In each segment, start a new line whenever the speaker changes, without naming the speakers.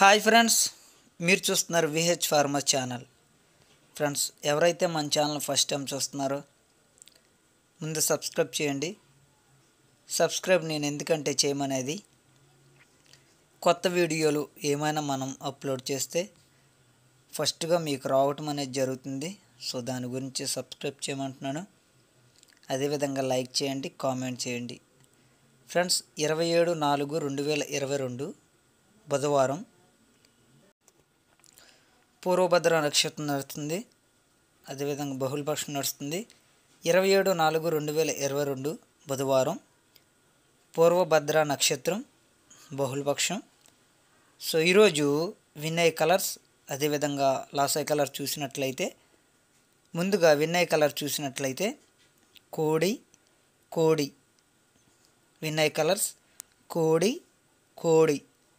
hi friends మీరు చూస్తున్నారు VH farmer channel friends ఎవరైతే మన ఛానల్ ఫస్ట్ టైం చూస్తున్నారో ముందు సబ్స్క్రైబ్ చేయండి సబ్స్క్రైబ్ నేను ఎందుకంటే చేయమనేది కొత్త వీడియోలు ఏమైనా మనం అప్లోడ్ చేస్తే ఫస్ట్గా మీకు రావటం అనేది జరుగుతుంది సో దాని గురించి సబ్స్క్రైబ్ చేయమంటున్నాను అదేవిధంగా లైక్ చేయండి కామెంట్ చేయండి ఫ్రెండ్స్ ఇరవై ఏడు నాలుగు రెండు వేల ఇరవై రెండు బుధవారం పూర్వభద్ర నక్షత్రం నడుస్తుంది అదేవిధంగా బహుళపక్షం నడుస్తుంది ఇరవై ఏడు నాలుగు రెండు వేల ఇరవై రెండు బుధవారం పూర్వభద్ర నక్షత్రం బహుళపక్షం సో ఈరోజు వినయ్ కలర్స్ అదేవిధంగా లాసాయ్ కలర్ చూసినట్లయితే ముందుగా వినయ్ కలర్ చూసినట్లయితే కోడి కోడి వినయ్ కలర్స్ కోడి కోడి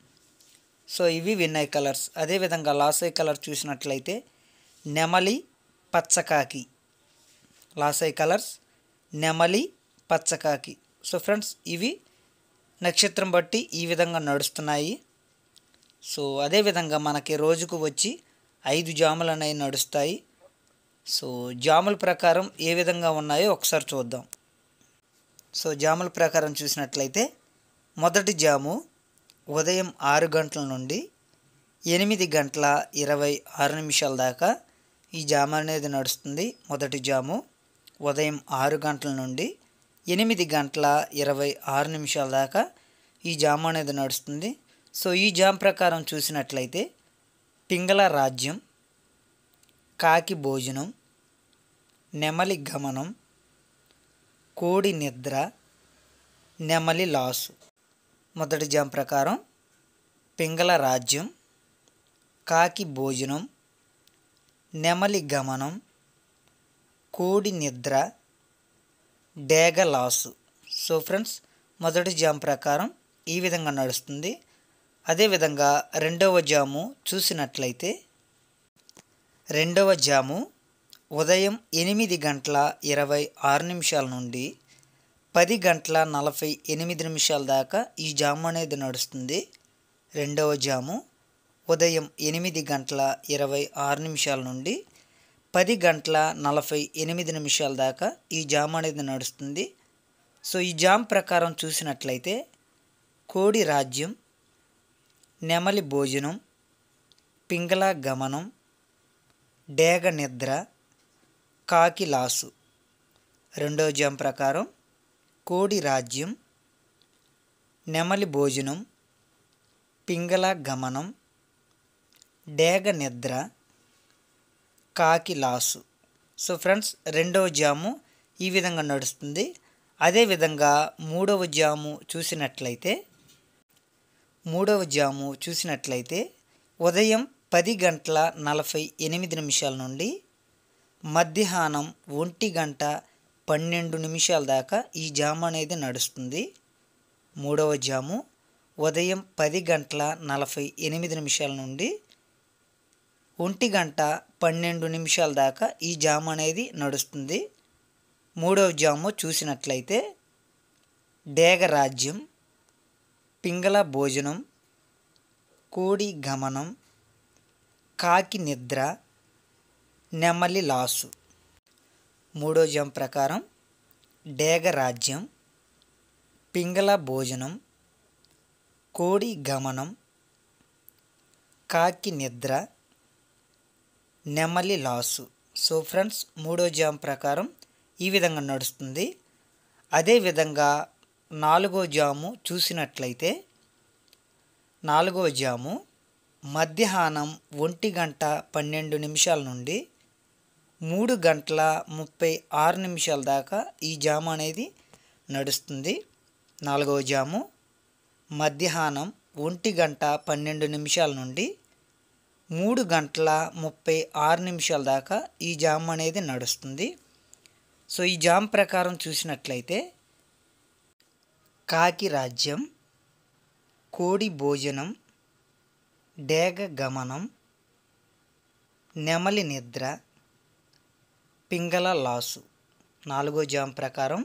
సో ఇవి వినయ్ కలర్స్ అదేవిధంగా లాసై కలర్ చూసినట్లయితే నెమలి పచ్చకాకి లాసై కలర్స్ నెమలి పచ్చకాకి సో ఫ్రెండ్స్ ఇవి నక్షత్రం బట్టి ఈ విధంగా నడుస్తున్నాయి సో అదేవిధంగా మనకి రోజుకు వచ్చి ఐదు జాములు అనేవి నడుస్తాయి సో జాముల ప్రకారం ఏ విధంగా ఉన్నాయో ఒకసారి చూద్దాం సో జాముల ప్రకారం చూసినట్లయితే మొదటి జాము ఉదయం ఆరు గంటల నుండి ఎనిమిది గంటల ఇరవై ఆరు నిమిషాల దాకా ఈ జాము అనేది నడుస్తుంది మొదటి జాము ఉదయం ఆరు గంటల నుండి ఎనిమిది గంటల ఇరవై ఆరు నిమిషాల దాకా ఈ జాము అనేది నడుస్తుంది సో ఈ జామ్ ప్రకారం చూసినట్లయితే పింగళ రాజ్యం కాకి భోజనం నెమలి గమనం కోడి నిద్ర నెమలి లాసు మొదటి జామ్ ప్రకారం పింగళ రాజ్యం కాకి భోజనం నెమలి గమనం కోడి నిద్ర డేగ లాసు సో ఫ్రెండ్స్ మొదటి జామ్ ప్రకారం ఈ విధంగా నడుస్తుంది అదేవిధంగా రెండవ జాము చూసినట్లయితే రెండవ జాము ఉదయం ఎనిమిది గంటల ఇరవై ఆరు నిమిషాల నుండి పది గంటల నలభై ఎనిమిది నిమిషాల దాకా ఈ జాము అనేది నడుస్తుంది రెండవ జాము ఉదయం ఎనిమిది గంటల ఇరవై ఆరు నిమిషాల నుండి పది గంటల నలభై ఎనిమిది నిమిషాల దాకా ఈ జాము అనేది నడుస్తుంది సో ఈ జామ్ ప్రకారం చూసినట్లయితే కోడి రాజ్యం నెమలి భోజనం పింగళ గమనం డేగ నిద్ర కాకి లాసు రెండో జామ్ ప్రకారం కోడి రాజ్యం నెమలి భోజనం పింగళ గమనం డేగ నిద్ర కాకి లాసు సో ఫ్రెండ్స్ రెండవ జాము ఈ విధంగా నడుస్తుంది అదేవిధంగా మూడవ జాము చూసినట్లయితే మూడవ జాము చూసినట్లయితే ఉదయం పది గంటల నలభై ఎనిమిది నిమిషాల నుండి మధ్యాహ్నం ఒంటి గంట పన్నెండు నిమిషాల దాకా ఈ జాము అనేది నడుస్తుంది మూడవ జాము ఉదయం పది గంటల నలభై ఎనిమిది నిమిషాల నుండి ఒంటి గంట పన్నెండు నిమిషాల దాకా ఈ జాము అనేది నడుస్తుంది మూడవ జాము చూసినట్లయితే డేగ రాజ్యం పింగళ భోజనం కోడి గమనం కాకి నిద్ర నెమలి లాసు మూడో జం ప్రకారం డేగ రాజ్యం పింగళ భోజనం కోడి గమనం కాకి నిద్ర నెమలి లాసు సో ఫ్రెండ్స్ మూడో జామ్ ప్రకారం ఈ విధంగా నడుస్తుంది అదేవిధంగా నాలుగో జాము చూసినట్లయితే నాలుగో జాము మధ్యాహ్నం ఒంటి గంట పన్నెండు నిమిషాల నుండి మూడు గంటల ముప్పై ఆరు నిమిషాల దాకా ఈ జాము అనేది నడుస్తుంది నాలుగవ జాము మధ్యాహ్నం ఒంటి గంట పన్నెండు నిమిషాల నుండి మూడు గంటల ముప్పై ఆరు నిమిషాల దాకా ఈ జామ్ అనేది నడుస్తుంది సో ఈ జామ్ ప్రకారం చూసినట్లయితే కాకి రాజ్యం కోడి భోజనం డేగ గమనం నెమలి నిద్ర పింగళ లాసు నాలుగో జామ్ ప్రకారం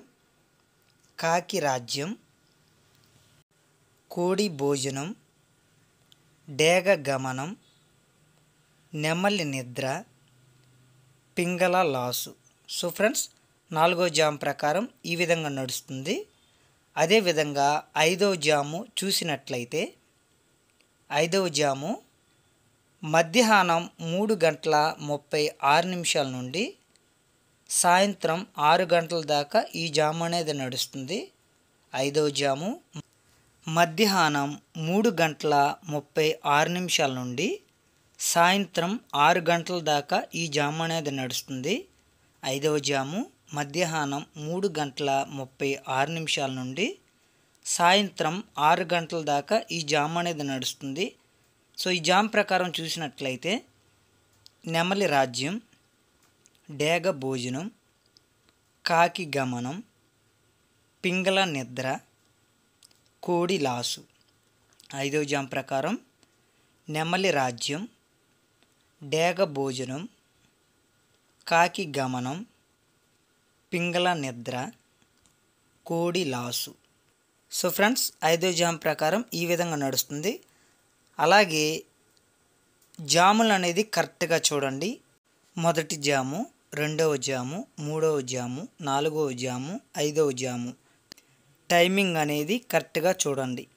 కాకి రాజ్యం కోడి భోజనం డేగ గమనం నెమలి నిద్ర పింగళ లాసు సో ఫ్రెండ్స్ నాలుగో జామ్ ప్రకారం ఈ విధంగా నడుస్తుంది అదేవిధంగా ఐదవ జాము చూసినట్లయితే ఐదవ జాము మధ్యాహ్నం మూడు గంటల ముప్పై ఆరు నిమిషాల నుండి సాయంత్రం ఆరు గంటల దాకా ఈ జాము అనేది నడుస్తుంది ఐదవ జాము మధ్యాహ్నం మూడు గంటల ముప్పై ఆరు నిమిషాల నుండి సాయంత్రం ఆరు గంటల దాకా ఈ జాము అనేది నడుస్తుంది ఐదవ జాము మధ్యాహ్నం మూడు గంటల ముప్పై ఆరు నిమిషాల నుండి సాయంత్రం ఆరు గంటల దాకా ఈ జామ్ అనేది నడుస్తుంది సో ఈ జామ్ ప్రకారం చూసినట్లయితే నెమలి రాజ్యం డేగ భోజనం కాకి గమనం పింగళ నిద్ర కోడి లాసు ఐదవ జామ్ ప్రకారం నెమలి రాజ్యం డేగ భోజనం కాకి గమనం పింగళ నిద్ర కోడి లాసు సో ఫ్రెండ్స్ ఐదో జామ్ ప్రకారం ఈ విధంగా నడుస్తుంది అలాగే జాములు అనేది కరెక్ట్గా చూడండి మొదటి జాము రెండవ జాము మూడవ జాము నాలుగవ జాము ఐదవ జాము టైమింగ్ అనేది కరెక్ట్గా చూడండి